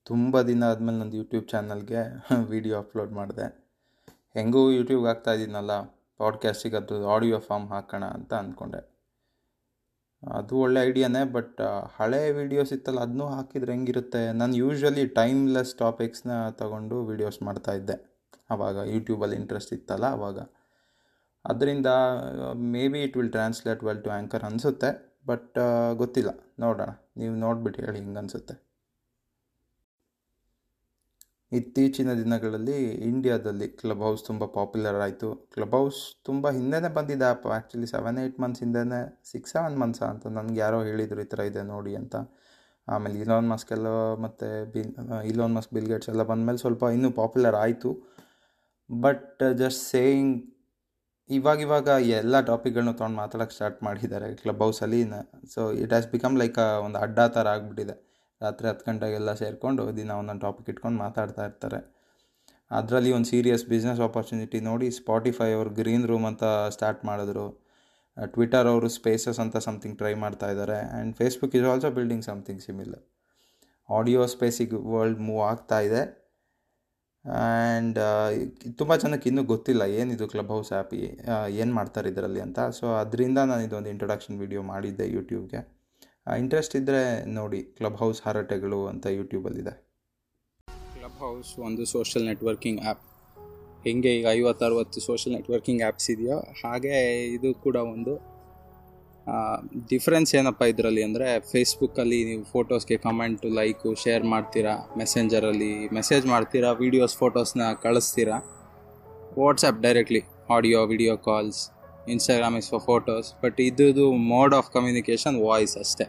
ತುಂಬ ದಿನ ಆದಮೇಲೆ ನಂದು ಯೂಟ್ಯೂಬ್ ಚಾನಲ್ಗೆ ವೀಡಿಯೋ ಅಪ್ಲೋಡ್ ಮಾಡಿದೆ ಹೆಂಗೂ ಯೂಟ್ಯೂಬ್ಗೆ ಹಾಕ್ತಾ ಇದ್ದೀನಲ್ಲ ಪಾಡ್ಕ್ಯಾಸ್ಟಿಗೆ ಅದು ಆಡಿಯೋ ಫಾರ್ಮ್ ಹಾಕೋಣ ಅಂತ ಅಂದ್ಕೊಂಡೆ ಅದು ಒಳ್ಳೆ ಐಡಿಯಾನೇ ಬಟ್ ಹಳೆ ವೀಡಿಯೋಸ್ ಇತ್ತಲ್ಲ ಅದನ್ನೂ ಹಾಕಿದರೆ ಹೆಂಗಿರುತ್ತೆ ನಾನು ಯೂಶ್ವಲಿ ಟೈಮ್ಲೆಸ್ ಟಾಪಿಕ್ಸ್ನ ತಗೊಂಡು ವೀಡಿಯೋಸ್ ಮಾಡ್ತಾಯಿದ್ದೆ ಆವಾಗ ಯೂಟ್ಯೂಬಲ್ಲಿ ಇಂಟ್ರೆಸ್ಟ್ ಇತ್ತಲ್ಲ ಆವಾಗ ಅದರಿಂದ maybe it will translate well to anchor ಅನಿಸುತ್ತೆ ಬಟ್ ಗೊತ್ತಿಲ್ಲ ನೋಡೋಣ ನೀವು ನೋಡಿಬಿಟ್ಟು ಹೇಳಿ ಹಿಂಗೆ ಅನಿಸುತ್ತೆ ಇತ್ತೀಚಿನ ದಿನಗಳಲ್ಲಿ ಇಂಡಿಯಾದಲ್ಲಿ ಕ್ಲಬ್ ಹೌಸ್ ತುಂಬ ಪಾಪ್ಯುಲರ್ ಆಯಿತು ಕ್ಲಬ್ ಹೌಸ್ ತುಂಬ ಹಿಂದೆನೇ ಬಂದಿದ್ದ app actually seven eight months ಹಿಂದೆನೇ ಸಿಕ್ಸ್ ಸೆವೆನ್ ಮಂತ್ಸಾ ಅಂತ ನನಗೆ ಯಾರೋ ಹೇಳಿದರು ಈ ಥರ ಇದೆ ನೋಡಿ ಅಂತ ಆಮೇಲೆ ಇಲಾನ್ ಮಸ್ಕ್ ಎಲ್ಲ ಮತ್ತು Bill Elon Musk Bill Gates ಎಲ್ಲ ಬಂದಮೇಲೆ ಸ್ವಲ್ಪ ಇನ್ನೂ ಪಾಪ್ಯುಲರ್ ಆಯಿತು ಬಟ್ ಜಸ್ಟ್ ಸೇಯಿಂಗ್ ಇವಾಗ ಇವಾಗ ಎಲ್ಲ ಟಾಪಿಕ್ಗಳನ್ನೂ ತೊಗೊಂಡು ಮಾತಾಡೋಕ್ಕೆ ಸ್ಟಾರ್ಟ್ ಮಾಡಿದ್ದಾರೆ ಕ್ಲಬ್ ಹೌಸಲ್ಲಿ so it has become like ಒಂದು ಅಡ್ಡ ಥರ ಆಗಿಬಿಟ್ಟಿದೆ ರಾತ್ರಿ ಹತ್ತು ಗಂಟೆಗೆಲ್ಲ ಸೇರಿಕೊಂಡು ದಿನ ಒಂದೊಂದು ಟಾಪಿಕ್ ಇಟ್ಕೊಂಡು ಮಾತಾಡ್ತಾ ಇರ್ತಾರೆ ಅದರಲ್ಲಿ ಒಂದು ಸೀರಿಯಸ್ ಬಿಸ್ನೆಸ್ ಆಪರ್ಚುನಿಟಿ ನೋಡಿ ಸ್ಪಾಟಿಫೈ ಅವರು ಗ್ರೀನ್ ರೂಮ್ ಅಂತ ಸ್ಟಾರ್ಟ್ ಮಾಡಿದ್ರು ಟ್ವಿಟರ್ ಅವರು ಸ್ಪೇಸಸ್ ಅಂತ ಸಮಥಿಂಗ್ ಟ್ರೈ ಮಾಡ್ತಾ ಇದ್ದಾರೆ and Facebook is also building something similar audio ಸ್ಪೇಸಿಗೆ ವರ್ಲ್ಡ್ ಮೂವ್ ಆಗ್ತಾ ಇದೆ ಆ್ಯಂಡ್ ತುಂಬ ಜನಕ್ಕೆ ಇನ್ನೂ ಗೊತ್ತಿಲ್ಲ ಏನಿದು ಕ್ಲಬ್ ಹೌಸ್ ಆ್ಯಪ್ ಏನು ಮಾಡ್ತಾರೆ ಇದರಲ್ಲಿ ಅಂತ ಸೊ ಅದರಿಂದ ನಾನು ಇದೊಂದು ಇಂಟ್ರೊಡಕ್ಷನ್ ವಿಡಿಯೋ ಮಾಡಿದ್ದೆ ಯೂಟ್ಯೂಬ್ಗೆ ಇಂಟ್ರೆಸ್ಟ್ ಇದ್ದರೆ ನೋಡಿ ಕ್ಲಬ್ ಹೌಸ್ ಹರಟೆಗಳು ಅಂತ ಯೂಟ್ಯೂಬಲ್ಲಿದೆ ಕ್ಲಬ್ ಹೌಸ್ ಒಂದು ಸೋಷಿಯಲ್ ನೆಟ್ವರ್ಕಿಂಗ್ ಆ್ಯಪ್ ಹೆಂಗೆ ಈಗ ಐವತ್ತು ಅರವತ್ತು ಸೋಷಿಯಲ್ ನೆಟ್ವರ್ಕಿಂಗ್ ಆ್ಯಪ್ಸ್ ಇದೆಯೋ ಹಾಗೆ ಇದು ಕೂಡ ಒಂದು ಡಿಫ್ರೆನ್ಸ್ ಏನಪ್ಪ ಇದರಲ್ಲಿ ಅಂದರೆ ಫೇಸ್ಬುಕ್ಕಲ್ಲಿ ನೀವು ಫೋಟೋಸ್ಗೆ ಕಮೆಂಟು ಲೈಕು ಶೇರ್ ಮಾಡ್ತೀರಾ ಮೆಸೆಂಜರಲ್ಲಿ ಮೆಸೇಜ್ ಮಾಡ್ತೀರಾ ವೀಡಿಯೋಸ್ ಫೋಟೋಸ್ನ ಕಳಿಸ್ತೀರಾ WhatsApp directly audio video calls Instagram is for photos but ಇದ್ದು ಮೋಡ್ ಆಫ್ ಕಮ್ಯುನಿಕೇಷನ್ ವಾಯ್ಸ್ ಅಷ್ಟೇ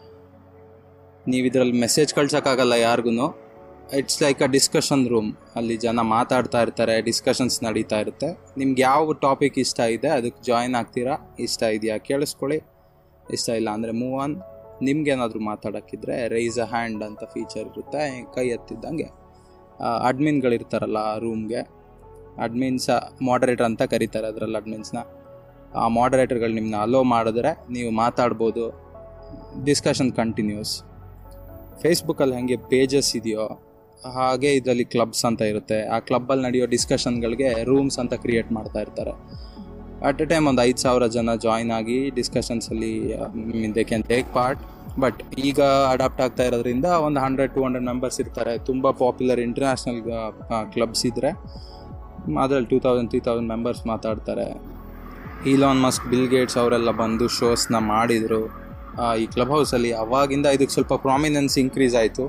ನೀವು ಇದರಲ್ಲಿ ಮೆಸೇಜ್ ಕಳ್ಸೋಕ್ಕಾಗಲ್ಲ ಯಾರಿಗೂ it's like a discussion room ಅಲ್ಲಿ ಜನ ಮಾತಾಡ್ತಾ ಇರ್ತಾರೆ ಡಿಸ್ಕಷನ್ಸ್ ನಡೀತಾ ಇರುತ್ತೆ ನಿಮ್ಗೆ ಯಾವ ಟಾಪಿಕ್ ಇಷ್ಟ ಇದೆ ಅದಕ್ಕೆ ಜಾಯಿನ್ ಆಗ್ತೀರಾ ಇಷ್ಟ ಇದೆಯಾ ಕೇಳಿಸ್ಕೊಳ್ಳಿ ಇಷ್ಟ ಇಲ್ಲ ಅಂದರೆ ಮೂವ್ ಆನ್ ನಿಮ್ಗೇನಾದರೂ ಮಾತಾಡೋಕ್ಕಿದ್ರೆ ರೈಸ್ ಅ ಹ್ಯಾಂಡ್ ಅಂತ ಫೀಚರ್ ಇರುತ್ತೆ ಕೈ ಎತ್ತಿದ್ದಂಗೆ ಅಡ್ಮಿನ್ಗಳಿರ್ತಾರಲ್ಲ ಆ ರೂಮ್ಗೆ ಅಡ್ಮಿನ್ಸ್ ಮಾಡರೇಟರ್ ಅಂತ ಕರೀತಾರೆ ಅದರಲ್ಲಿ ಅಡ್ಮಿನ್ಸ್ನ ಆ ಮಾಡರೇಟರ್ಗಳು ನಿಮ್ಮನ್ನ ಅಲೋ ಮಾಡಿದ್ರೆ ನೀವು ಮಾತಾಡ್ಬೋದು ಡಿಸ್ಕಷನ್ ಕಂಟಿನ್ಯೂಸ್ ಫೇಸ್ಬುಕ್ಕಲ್ಲಿ ಹಾಗೆ ಪೇಜಸ್ ಇದೆಯೋ ಹಾಗೆ ಇದರಲ್ಲಿ ಕ್ಲಬ್ಸ್ ಅಂತ ಇರುತ್ತೆ ಆ ಕ್ಲಬ್ಬಲ್ಲಿ ನಡೆಯೋ ಡಿಸ್ಕಷನ್ಗಳಿಗೆ ರೂಮ್ಸ್ ಅಂತ ಕ್ರಿಯೇಟ್ ಮಾಡ್ತಾ ಇರ್ತಾರೆ ಅಟ್ ಎ ಟೈಮ್ ಒಂದು ಐದು ಸಾವಿರ ಜನ ಜಾಯ್ನ್ ಆಗಿ ಡಿಸ್ಕಷನ್ಸಲ್ಲಿ they can take part but ಈಗ ಅಡಾಪ್ಟ್ ಆಗ್ತಾ ಇರೋದ್ರಿಂದ ಒಂದು ಹಂಡ್ರೆಡ್ ಟು ಹಂಡ್ರೆಡ್ ಮೆಂಬರ್ಸ್ ಇರ್ತಾರೆ ತುಂಬ ಪಾಪ್ಯುಲರ್ ಇಂಟರ್ನ್ಯಾಷನಲ್ ಕ್ಲಬ್ಸ್ ಇದ್ದರೆ ಅದರಲ್ಲಿ two thousand three thousand members ಮಾತಾಡ್ತಾರೆ ಈಲಾನ್ ಮಸ್ಕ್ ಬಿಲ್ ಗೇಟ್ಸ್ ಅವರೆಲ್ಲ ಬಂದು ಶೋಸ್ನ ಮಾಡಿದರು ಈ ಕ್ಲಬ್ ಹೌಸಲ್ಲಿ ಅವಾಗಿಂದ ಇದಕ್ಕೆ ಸ್ವಲ್ಪ ಪ್ರಾಮಿನೆನ್ಸ್ ಇನ್ಕ್ರೀಸ್ ಆಯಿತು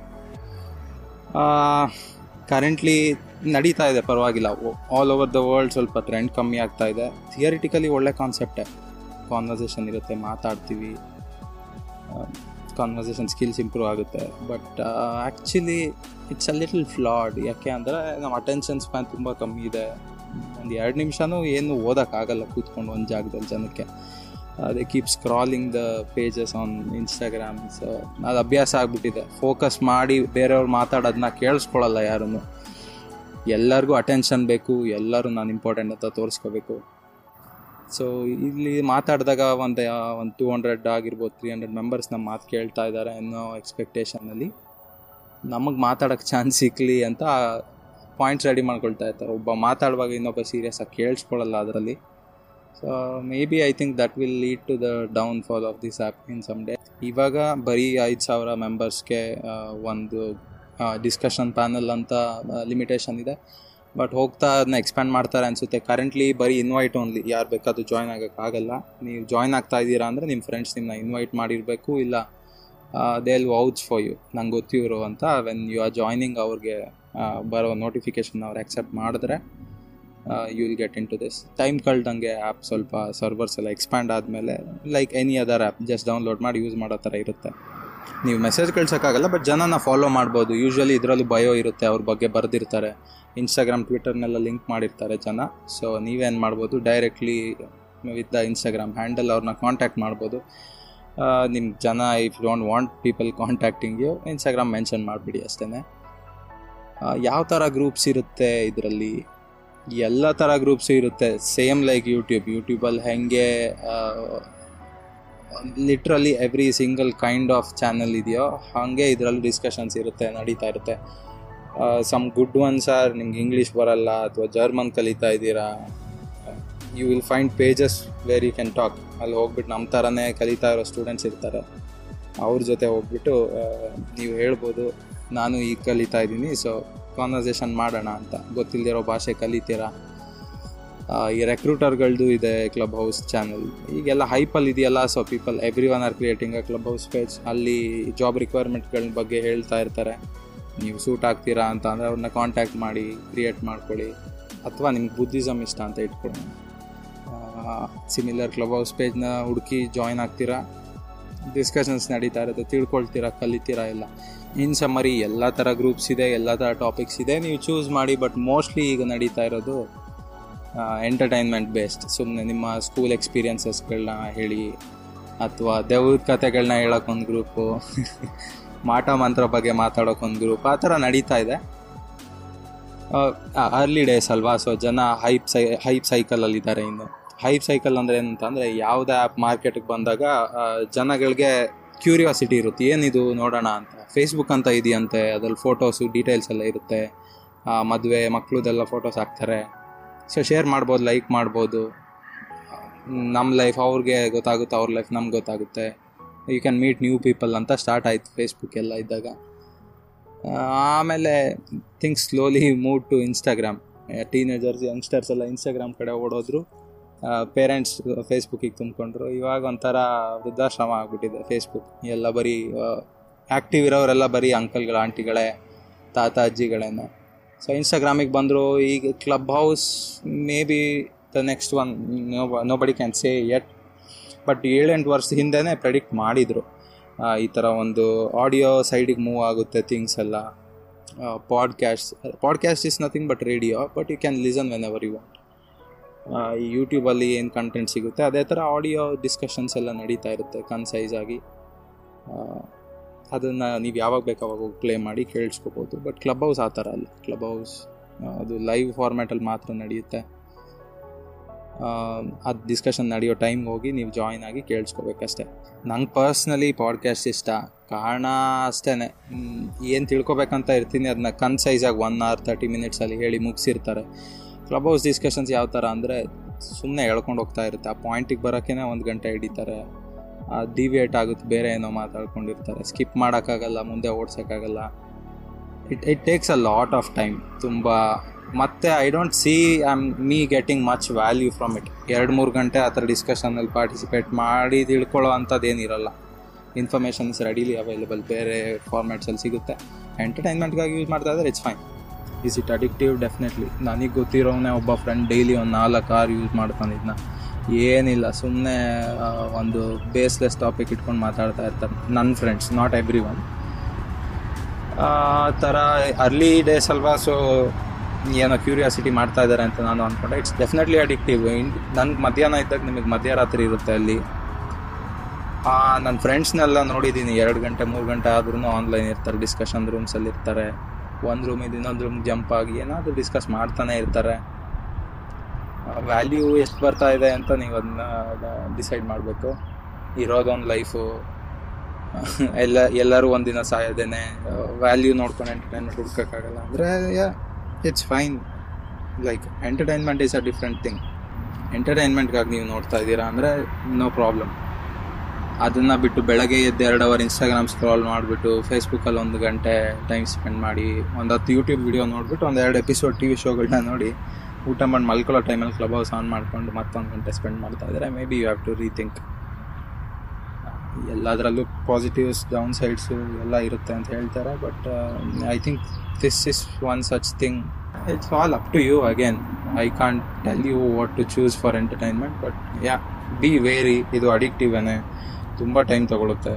ಕರೆಂಟ್ಲಿ ನಡೀತಾ ಇದೆ ಪರವಾಗಿಲ್ಲ ಆಲ್ ಓವರ್ ದ ವರ್ಲ್ಡ್ ಸ್ವಲ್ಪ ಟ್ರೆಂಡ್ ಕಮ್ಮಿ ಆಗ್ತಾ ಇದೆ ಥಿಯರಿಟಿಕಲಿ ಒಳ್ಳೆ ಕಾನ್ಸೆಪ್ಟೇ ಕಾನ್ವರ್ಸೇಷನ್ ಇರುತ್ತೆ ಮಾತಾಡ್ತೀವಿ ಕಾನ್ವರ್ಸೇಷನ್ ಸ್ಕಿಲ್ಸ್ ಇಂಪ್ರೂವ್ ಆಗುತ್ತೆ but actually it's a little flawed ಯಾಕೆ ಅಂದರೆ ನಮ್ಮ ಅಟೆನ್ಷನ್ ಸ್ಪ್ಯಾನ್ ತುಂಬ ಕಮ್ಮಿ ಇದೆ ಒಂದು ಎರಡು ನಿಮಿಷನೂ ಏನು ಓದೋಕ್ಕಾಗಲ್ಲ ಕೂತ್ಕೊಂಡು ಒಂದು ಜಾಗದಲ್ಲಿ ಜನಕ್ಕೆ ಅದೇ keep scrolling the pages on Instagram so ಅದು ಅಭ್ಯಾಸ ಆಗಿಬಿಟ್ಟಿದೆ ಫೋಕಸ್ ಮಾಡಿ ಬೇರೆಯವ್ರು ಮಾತಾಡೋದನ್ನ ಕೇಳಿಸ್ಕೊಳ್ಳಲ್ಲ ಯಾರನ್ನು ಎಲ್ಲರಿಗೂ ಅಟೆನ್ಷನ್ ಬೇಕು ಎಲ್ಲರೂ ನಾನು ಇಂಪಾರ್ಟೆಂಟ್ ಅಂತ ತೋರಿಸ್ಕೋಬೇಕು ಸೊ ಇಲ್ಲಿ ಮಾತಾಡಿದಾಗ ಒಂದು ಒಂದು ಟೂ ಹಂಡ್ರೆಡ್ ಆಗಿರ್ಬೋದು ತ್ರೀ ಹಂಡ್ರೆಡ್ ಮೆಂಬರ್ಸ್ ನಮ್ಮ ಮಾತು ಕೇಳ್ತಾ ಇದ್ದಾರೆ ಅನ್ನೋ ಎಕ್ಸ್ಪೆಕ್ಟೇಷನಲ್ಲಿ ನಮಗೆ ಮಾತಾಡೋಕ್ಕೆ ಚಾನ್ಸ್ ಸಿಕ್ಕಲಿ ಅಂತ ಪಾಯಿಂಟ್ಸ್ ರೆಡಿ ಮಾಡ್ಕೊಳ್ತಾ ಇರ್ತಾರೆ ಒಬ್ಬ ಮಾತಾಡುವಾಗ ಇನ್ನೊಬ್ಬ ಸೀರಿಯಸ್ಸಾಗಿ ಕೇಳಿಸ್ಕೊಳ್ಳಲ್ಲ ಅದರಲ್ಲಿ so maybe I think that will lead to the downfall of this app in some day ಇವಾಗ ಬರೀ ಐದು ಸಾವಿರ ಮೆಂಬರ್ಸ್ಗೆ ಒಂದು ಡಿಸ್ಕಷನ್ ಪ್ಯಾನಲ್ ಅಂತ ಲಿಮಿಟೇಷನ್ ಇದೆ ಬಟ್ ಹೋಗ್ತಾ ಅದನ್ನ ಎಕ್ಸ್ಪ್ಯಾಂಡ್ ಮಾಡ್ತಾರೆ ಅನಿಸುತ್ತೆ ಕರೆಂಟ್ಲಿ ಬರೀ ಇನ್ವೈಟ್ ಓನ್ಲಿ ಯಾರು ಬೇಕಾದರೂ ಜಾಯ್ನ್ ಆಗೋಕ್ಕಾಗಲ್ಲ ನೀವು ಜಾಯ್ನ್ ಆಗ್ತಾ ಇದ್ದೀರಾ ಅಂದರೆ ನಿಮ್ಮ ಫ್ರೆಂಡ್ಸ್ ನಿಮ್ಮನ್ನ ಇನ್ವೈಟ್ ಮಾಡಿರಬೇಕು ಇಲ್ಲ they will vouch for you ನಂಗೆ ಗೊತ್ತಿವರು ಅಂತ ವೆನ್ ಯು ಆರ್ ಜಾಯ್ನಿಂಗ್ ಅವ್ರಿಗೆ ಬರೋ ನೋಟಿಫಿಕೇಷನ್ ಅವ್ರು ಆಕ್ಸೆಪ್ಟ್ ಮಾಡಿದ್ರೆ you will get into this time ಕಳ್ದಂಗೆ ಆ್ಯಪ್ ಸ್ವಲ್ಪ ಸರ್ವರ್ಸ್ ಎಲ್ಲ ಎಕ್ಸ್ಪ್ಯಾಂಡ್ ಆದಮೇಲೆ like any other app just download ಮಾಡಿ ಯೂಸ್ ಮಾಡೋ ಥರ ಇರುತ್ತೆ ನೀವು ಮೆಸೇಜ್ ಕಳ್ಸೋಕ್ಕಾಗಲ್ಲ ಬಟ್ ಜನನ ಫಾಲೋ ಮಾಡ್ಬೋದು ಯೂಶ್ವಲಿ ಇದರಲ್ಲೂ ಬಯೋ ಇರುತ್ತೆ ಅವ್ರ ಬಗ್ಗೆ ಬರೆದಿರ್ತಾರೆ ಇನ್ಸ್ಟಾಗ್ರಾಮ್ ಟ್ವಿಟರ್ನೆಲ್ಲ ಲಿಂಕ್ ಮಾಡಿರ್ತಾರೆ ಜನ ಸೊ ನೀವೇನು ಮಾಡ್ಬೋದು directly with the Instagram handle ಅವ್ರನ್ನ ಕಾಂಟ್ಯಾಕ್ಟ್ ಮಾಡ್ಬೋದು ನಿಮ್ಮ ಜನ if don't want people contacting you Instagram mention ಮಾಡಿಬಿಡಿ ಅಷ್ಟೇ ಯಾವ ಥರ ಗ್ರೂಪ್ಸ್ ಇರುತ್ತೆ ಇದರಲ್ಲಿ ಎಲ್ಲ ಥರ ಗ್ರೂಪ್ಸು ಇರುತ್ತೆ ಸೇಮ್ ಲೈಕ್ ಯೂಟ್ಯೂಬ್ ಯೂಟ್ಯೂಬಲ್ಲಿ ಹೆಂಗೆ literally every single kind of channel ಇದೆಯೋ ಹಾಗೆ ಇದರಲ್ಲಿ ಡಿಸ್ಕಷನ್ಸ್ ಇರುತ್ತೆ ನಡೀತಾ ಇರುತ್ತೆ ಸಮ್ ಗುಡ್ ಒನ್ಸ್ ಆರ್ ನಿಮ್ಗೆ ಇಂಗ್ಲೀಷ್ ಬರಲ್ಲ ಅಥವಾ ಜರ್ಮನ್ ಕಲಿತಾ ಇದ್ದೀರಾ you will find pages where you can talk ಅಲ್ಲಿ ಹೋಗ್ಬಿಟ್ಟು ನಮ್ಮ ಥರನೇ ಕಲಿತಾ ಇರೋ ಸ್ಟೂಡೆಂಟ್ಸ್ ಇರ್ತಾರೆ ಅವ್ರ ಜೊತೆ ಹೋಗ್ಬಿಟ್ಟು ನೀವು ಹೇಳ್ಬೋದು ನಾನು ಈಗ ಕಲಿತಾ ಇದ್ದೀನಿ ಸೊ ಕಾನ್ವರ್ಸೇಷನ್ ಮಾಡೋಣ ಅಂತ ಗೊತ್ತಿಲ್ಲದಿರೋ ಭಾಷೆ ಕಲಿತೀರಾ ಈ ರೆಕ್ರೂಟರ್ಗಳದ್ದು ಇದೆ ಕ್ಲಬ್ ಹೌಸ್ ಚಾನಲ್ ಈಗೆಲ್ಲ ಹೈಪಲ್ಲಿ ಇದೆಯಲ್ಲ so people everyone are creating a Clubhouse page ಅಲ್ಲಿ ಜಾಬ್ ರಿಕ್ವೈರ್ಮೆಂಟ್ಗಳ ಬಗ್ಗೆ ಹೇಳ್ತಾ ಇರ್ತಾರೆ ನೀವು ಸೂಟ್ ಆಗ್ತೀರಾ ಅಂತ ಅಂದರೆ ಅವ್ರನ್ನ ಕಾಂಟ್ಯಾಕ್ಟ್ ಮಾಡಿ ಕ್ರಿಯೇಟ್ ಮಾಡ್ಕೊಳ್ಳಿ ಅಥವಾ ನಿಮ್ಗೆ ಬುದ್ಧಿಸಮ್ ಇಷ್ಟ ಅಂತ ಇಟ್ಕೊಳ್ಳಿ ಸಿಮಿಲರ್ ಕ್ಲಬ್ ಹೌಸ್ ಪೇಜ್ನ ಹುಡುಕಿ ಜಾಯ್ನ್ ಆಗ್ತೀರಾ ಡಿಸ್ಕಷನ್ಸ್ ನಡೀತಾ ಇರುತ್ತೆ ತಿಳ್ಕೊಳ್ತೀರಾ ಕಲಿತೀರಾ ಎಲ್ಲ ಇನ್ ಸಮ್ಮರಿ ಎಲ್ಲ ಥರ ಗ್ರೂಪ್ಸ್ ಇದೆ ಎಲ್ಲ ಥರ ಟಾಪಿಕ್ಸ್ ಇದೆ ನೀವು ಚೂಸ್ ಮಾಡಿ ಬಟ್ ಮೋಸ್ಟ್ಲಿ ಈಗ ನಡೀತಾ ಇರೋದು ಎಂಟರ್ಟೈನ್ಮೆಂಟ್ ಬೇಸ್ಡ್ ಸುಮ್ಮನೆ ನಿಮ್ಮ ಸ್ಕೂಲ್ ಎಕ್ಸ್ಪೀರಿಯನ್ಸಸ್ಗಳನ್ನ ಹೇಳಿ ಅಥವಾ ದೇವ್ರ ಕತೆಗಳನ್ನ ಹೇಳೋಕ್ಕೊಂದು ಗ್ರೂಪು ಮಾಟ ಮಂತ್ರ ಬಗ್ಗೆ ಮಾತಾಡೋಕ್ಕೊಂದು ಗ್ರೂಪ್ ಆ ಥರ ನಡೀತಾ ಇದೆ ಅರ್ಲಿ ಡೇಸ್ ಅಲ್ವಾ ಸೊ ಜನ ಹೈಪ್ ಸೈ ಹೈಪ್ ಸೈಕಲಲ್ಲಿ ಇದ್ದಾರೆ ಇನ್ನು ಹೈಪ್ ಸೈಕಲ್ ಅಂದರೆ ಏನಂತ ಅಂದರೆ ಯಾವುದೇ ಆ್ಯಪ್ ಮಾರ್ಕೆಟ್ಗೆ ಬಂದಾಗ ಜನಗಳಿಗೆ ಕ್ಯೂರಿಯಾಸಿಟಿ ಇರುತ್ತೆ ಏನಿದು ನೋಡೋಣ ಅಂತ ಫೇಸ್ಬುಕ್ ಅಂತ ಇದೆಯಂತೆ ಅದ್ರಲ್ಲಿ ಫೋಟೋಸು ಡೀಟೇಲ್ಸ್ ಎಲ್ಲ ಇರುತ್ತೆ ಮದುವೆ ಮಕ್ಕಳದೆಲ್ಲ ಫೋಟೋಸ್ ಹಾಕ್ತಾರೆ ಸೊ ಶೇರ್ ಮಾಡ್ಬೋದು ಲೈಕ್ ಮಾಡ್ಬೋದು ನಮ್ಮ ಲೈಫ್ ಅವ್ರಿಗೆ ಗೊತ್ತಾಗುತ್ತೆ ಅವ್ರ ಲೈಫ್ ನಮ್ಗೆ ಗೊತ್ತಾಗುತ್ತೆ you can meet new people ಅಂತ ಸ್ಟಾರ್ಟ್ ಆಯಿತು ಫೇಸ್ಬುಕ್ ಎಲ್ಲ ಇದ್ದಾಗ ಆಮೇಲೆ things slowly move to Instagram teenagers youngsters ಎಲ್ಲ ಇನ್ಸ್ಟಾಗ್ರಾಮ್ ಕಡೆ ಓಡೋದ್ರು ಪೇರೆಂಟ್ಸ್ ಫೇಸ್ಬುಕ್ಕಿಗೆ ತುಂಬಿಕೊಂಡ್ರು ಇವಾಗ ಒಂಥರ ವೃದ್ಧಾಶ್ರಮ ಆಗಿಬಿಟ್ಟಿದೆ ಫೇಸ್ಬುಕ್ ಎಲ್ಲ ಬರೀ ಆ್ಯಕ್ಟಿವ್ ಇರೋರೆಲ್ಲ ಬರೀ ಅಂಕಲ್ಗಳ ಆಂಟಿಗಳೇ ತಾತ ಅಜ್ಜಿಗಳೇನೆ ಸೊ ಇನ್ಸ್ಟಾಗ್ರಾಮಿಗೆ ಬಂದರು ಈಗ Clubhouse maybe the next one no nobody can say it but ಏಳೆಂಟು ವರ್ಷದ ಹಿಂದೆನೇ ಪ್ರೆಡಿಕ್ಟ್ ಮಾಡಿದರು ಈ ಥರ ಒಂದು ಆಡಿಯೋ ಸೈಡಿಗೆ ಮೂವ್ ಆಗುತ್ತೆ ಥಿಂಗ್ಸ್ ಎಲ್ಲ podcast podcast is nothing but radio but you can listen whenever you want ಈ ಯೂಟ್ಯೂಬಲ್ಲಿ ಏನು ಕಂಟೆಂಟ್ ಸಿಗುತ್ತೆ ಅದೇ ಥರ ಆಡಿಯೋ ಡಿಸ್ಕಷನ್ಸ್ ಎಲ್ಲ ನಡೀತಾ ಇರುತ್ತೆ ಕನ್ಸೈಸ್ ಆಗಿ ಅದನ್ನು ನೀವು ಯಾವಾಗ ಬೇಕು ಅವಾಗ ಹೋಗಿ ಪ್ಲೇ ಮಾಡಿ ಕೇಳಿಸ್ಕೋಬೋದು ಬಟ್ ಕ್ಲಬ್ ಹೌಸ್ ಆ ಥರ ಅಲ್ಲ ಕ್ಲಬ್ ಹೌಸ್ ಅದು ಲೈವ್ ಫಾರ್ಮ್ಯಾಟಲ್ಲಿ ಮಾತ್ರ ನಡೆಯುತ್ತೆ ಅದು ಡಿಸ್ಕಷನ್ ನಡೆಯೋ ಟೈಮ್ಗೆ ಹೋಗಿ ನೀವು ಜಾಯ್ನ್ ಆಗಿ ಕೇಳಿಸ್ಕೋಬೇಕಷ್ಟೆ ನಂಗೆ ಪರ್ಸ್ನಲಿ ಪಾಡ್ಕ್ಯಾಸ್ಟ್ ಇಷ್ಟ ಕಾರಣ ಅಷ್ಟೇ ಏನು ತಿಳ್ಕೊಬೇಕಂತ ಇರ್ತೀನಿ ಅದನ್ನ ಕನ್ಸೈಸಾಗಿ ಒನ್ ಅವರ್ ತರ್ಟಿ ಮಿನಿಟ್ಸಲ್ಲಿ ಹೇಳಿ ಮುಗಿಸಿರ್ತಾರೆ ಕ್ಲಬ್ ಹೌಸ್ ಡಿಸ್ಕಷನ್ಸ್ ಯಾವ ಥರ ಅಂದರೆ ಸುಮ್ಮನೆ ಹೇಳ್ಕೊಂಡು ಹೋಗ್ತಾ ಇರುತ್ತೆ ಆ ಪಾಯಿಂಟಿಗೆ ಬರೋಕ್ಕೇ ಒಂದು ಗಂಟೆ ಹಿಡಿತಾರೆ ಡಿವಿಯೇಟ್ ಆಗುತ್ತೆ ಬೇರೆ ಏನೋ ಮಾತಾಡ್ಕೊಂಡಿರ್ತಾರೆ ಸ್ಕಿಪ್ ಮಾಡೋಕ್ಕಾಗಲ್ಲ ಮುಂದೆ ಓಡ್ಸೋಕ್ಕಾಗಲ್ಲ it it takes a lot of time ತುಂಬ ಮತ್ತು I don't see I am me getting much value from it ಎರಡು ಮೂರು ಗಂಟೆ ಆ ಥರ ಡಿಸ್ಕಷನಲ್ಲಿ ಪಾರ್ಟಿಸಿಪೇಟ್ ಮಾಡಿ ತಿಳ್ಕೊಳ್ಳೋ ಅಂಥದ್ದು ಏನಿರಲ್ಲ ಇನ್ಫಾರ್ಮೇಷನ್ಸ್ ರೆಡಿಲಿ ಅವೈಲೇಬಲ್ ಬೇರೆ ಫಾರ್ಮ್ಯಾಟ್ಸಲ್ಲಿ ಸಿಗುತ್ತೆ ಎಂಟರ್ಟೈನ್ಮೆಂಟ್ಗಾಗಿ ಯೂಸ್ ಮಾಡ್ತಾ ಇದ್ದಾರೆ it's fine is it addictive definitely ನನಗೆ ಗೊತ್ತಿರೋನೇ ಒಬ್ಬ ಫ್ರೆಂಡ್ ಡೈಲಿ ಒಂದು ನಾಲ್ಕು ಆರು ಯೂಸ್ ಮಾಡ್ಕೊಂಡಿದ್ನ ಏನಿಲ್ಲ ಸುಮ್ಮನೆ ಒಂದು ಬೇಸ್ಲೆಸ್ ಟಾಪಿಕ್ ಇಟ್ಕೊಂಡು ಮಾತಾಡ್ತಾ ಇರ್ತಾರೆ ನನ್ನ ಫ್ರೆಂಡ್ಸ್ ನಾಟ್ ಎವ್ರಿ ಒನ್ ಆ ಥರ ಅರ್ಲಿ ಡೇಸ್ ಅಲ್ವಾ ಸೊ ಏನೋ ಕ್ಯೂರಿಯಾಸಿಟಿ ಮಾಡ್ತಾ ಇದ್ದಾರೆ ಅಂತ ನಾನು ಅಂದ್ಕೊಂಡೆ ಇಟ್ಸ್ ಡೆಫಿನೆಟ್ಲಿ ಅಡಿಕ್ಟಿವ್ ನನ್ಗೆ ಮಧ್ಯಾಹ್ನ ಇದ್ದಾಗ ನಿಮಗೆ ಮಧ್ಯರಾತ್ರಿ ಇರುತ್ತೆ ಅಲ್ಲಿ ನನ್ನ ಫ್ರೆಂಡ್ಸ್ನೆಲ್ಲ ನೋಡಿದ್ದೀನಿ ಎರಡು ಗಂಟೆ ಮೂರು ಗಂಟೆ ಆದ್ರೂ ಆನ್ಲೈನ್ ಇರ್ತಾರೆ ಡಿಸ್ಕಷನ್ ರೂಮ್ಸಲ್ಲಿ ಇರ್ತಾರೆ ಒಂದು ರೂಮಿಂದ ಇನ್ನೊಂದು ರೂಮ್ ಜಂಪ್ ಆಗಿ ಏನಾದರೂ ಡಿಸ್ಕಸ್ ಮಾಡ್ತಾನೆ ಇರ್ತಾರೆ ವ್ಯಾಲ್ಯೂ ಎಷ್ಟು ಬರ್ತಾ ಇದೆ ಅಂತ ನೀವು ಅದನ್ನ ಡಿಸೈಡ್ ಮಾಡಬೇಕು ಇರೋದೊಂದು ಲೈಫು ಎಲ್ಲ ಎಲ್ಲರೂ ಒಂದಿನ ಸಾಯೋದೇನೆ ವ್ಯಾಲ್ಯೂ ನೋಡ್ಕೊಂಡು ಎಂಟರ್ಟೈನ್ಮೆಂಟ್ ಹುಡ್ಕೋಕ್ಕಾಗಲ್ಲ ಅಂದರೆ it's fine like entertainment is a different thing ಎಂಟರ್ಟೈನ್ಮೆಂಟ್ಗಾಗಿ ನೀವು ನೋಡ್ತಾ ಇದ್ದೀರಾ ಅಂದರೆ ನೋ ಪ್ರಾಬ್ಲಮ್ ಅದನ್ನು ಬಿಟ್ಟು ಬೆಳಗ್ಗೆ ಎದ್ದು ಎರಡು ಅವರ್ ಇನ್ಸ್ಟಾಗ್ರಾಮ್ ಸ್ಕ್ರಾಲ್ ಮಾಡಿಬಿಟ್ಟು ಫೇಸ್ಬುಕ್ಕಲ್ಲಿ ಒಂದು ಗಂಟೆ ಟೈಮ್ ಸ್ಪೆಂಡ್ ಮಾಡಿ ಒಂದು ಹತ್ತು ಯೂಟ್ಯೂಬ್ ವಿಡಿಯೋ ನೋಡಿಬಿಟ್ಟು ಒಂದು ಎರಡು ಎಪಿಸೋಡ್ ಟಿ ವಿ ಶೋಗಳನ್ನ ನೋಡಿ ಊಟ ಮಾಡಿ ಮಲ್ಕೊಳ್ಳೋ ಟೈಮಲ್ಲಿ ಕ್ಲಬ್ ಹೌಸ್ ಆನ್ ಮಾಡಿಕೊಂಡು ಮತ್ತೊಂದು ಗಂಟೆ ಸ್ಪೆಂಡ್ ಮಾಡ್ತಾ ಇದ್ದಾರೆ maybe you have to rethink ಎಲ್ಲದರಲ್ಲೂ ಪಾಸಿಟಿವ್ಸ್ ಡೌನ್ ಸೈಡ್ಸು ಎಲ್ಲ ಇರುತ್ತೆ ಅಂತ ಹೇಳ್ತಾರೆ but I think this is one such thing it's all up to you again I can't tell you what to choose for entertainment but yeah be very ಇದು addictive ಏನೇ ತುಂಬ time ತಗೊಳುತ್ತೆ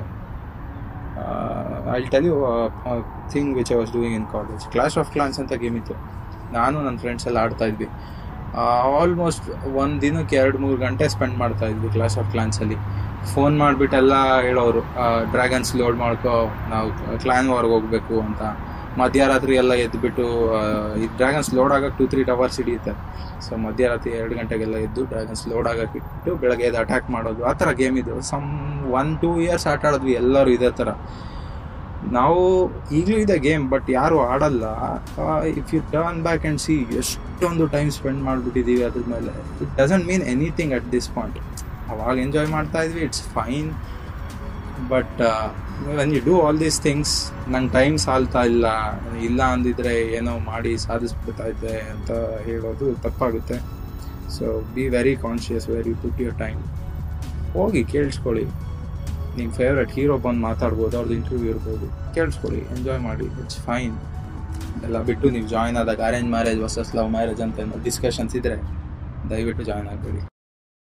I tell you thing which I was doing in college Clash of Clans ಅಂತ game ಇತ್ತು ನಾನು ನನ್ನ friends ಎಲ್ಲ ಆಡ್ತಾ ಇದ್ವಿ ಆಲ್ಮೋಸ್ಟ್ ಒಂದು ದಿನಕ್ಕೆ ಎರಡು ಮೂರು ಗಂಟೆ ಸ್ಪೆಂಡ್ ಮಾಡ್ತಾ ಇದ್ವಿ ಕ್ಲಾಸ್ ಆಫ್ ಕ್ಲಾನ್ಸಲ್ಲಿ ಫೋನ್ ಮಾಡಿಬಿಟ್ಟೆಲ್ಲ ಹೇಳೋರು ಡ್ರ್ಯಾಗನ್ಸ್ ಲೋಡ್ ಮಾಡ್ಕೊ ನಾವು ಕ್ಲಾನ್ ವಾರ್ಗೆ ಹೋಗಬೇಕು ಅಂತ ಮಧ್ಯರಾತ್ರಿ ಎಲ್ಲ ಎದ್ದುಬಿಟ್ಟು ಈ ಡ್ರ್ಯಾಗನ್ಸ್ ಲೋಡ್ ಆಗಕ್ಕೆ ಟೂ ತ್ರೀ ಅವರ್ಸ್ ಹಿಡಿಯುತ್ತೆ ಸೊ ಮಧ್ಯರಾತ್ರಿ ಎರಡು ಗಂಟೆಗೆಲ್ಲ ಎದ್ದು ಡ್ರ್ಯಾಗನ್ಸ್ ಲೋಡ್ ಆಗಕ್ಕೆ ಇಟ್ಟು ಬೆಳಗ್ಗೆ ಎದ್ದು ಅಟ್ಯಾಕ್ ಮಾಡೋದು ಆ ಥರ ಗೇಮ್ ಇದು ಸಮ್ ಒನ್ ಟೂ ಇಯರ್ಸ್ ಆಟ ಆಡಿದ್ವಿ ಎಲ್ಲರೂ ಇದೇ ಥರ ನಾವು ಈಗಲೂ ಇದೆ ಗೇಮ್ ಬಟ್ ಯಾರು ಆಡಲ್ಲ if you turn back and see ಎಷ್ಟೊಂದು ಟೈಮ್ ಸ್ಪೆಂಡ್ ಮಾಡಿಬಿಟ್ಟಿದ್ದೀವಿ ಅದ್ರ ಮೇಲೆ it doesn't mean anything at this point ಅವಾಗ ಎಂಜಾಯ್ ಮಾಡ್ತಾ ಇದ್ವಿ it's fine but when you do all these things ನಂಗೆ ಟೈಮ್ ಸಾಲ್ತಾ ಇಲ್ಲ ಇಲ್ಲ ಅಂದಿದ್ರೆ ಏನೋ ಮಾಡಿ ಸಾಧಿಸ್ಬಿಡ್ತಾ ಇದ್ದೆ ಅಂತ ಹೇಳೋದು ತಪ್ಪಾಗುತ್ತೆ so be very conscious very put your time ಹೋಗಿ ಕೇಳಿಸ್ಕೊಳ್ಳಿ ನಿಮ್ಮ ಫೇವ್ರೆಟ್ ಹೀರೋ ಬಂದು ಮಾತಾಡ್ಬೋದು ಅವ್ರದ್ದು ಇಂಟರ್ವ್ಯೂ ಇರ್ಬೋದು ಕೇಳಿಸ್ಕೊಳ್ಳಿ ಎಂಜಾಯ್ ಮಾಡಿ ಇಟ್ಸ್ ಫೈನ್ ಎಲ್ಲ ಬಿಟ್ಟು ನೀವು ಜಾಯ್ನ್ ಆದಾಗ arrange marriage versus love marriage ಅಂತ ಏನೋ ಡಿಸ್ಕಷನ್ಸ್ ಇದ್ದರೆ ದಯವಿಟ್ಟು ಜಾಯ್ನ್ ಆಗಬೇಡಿ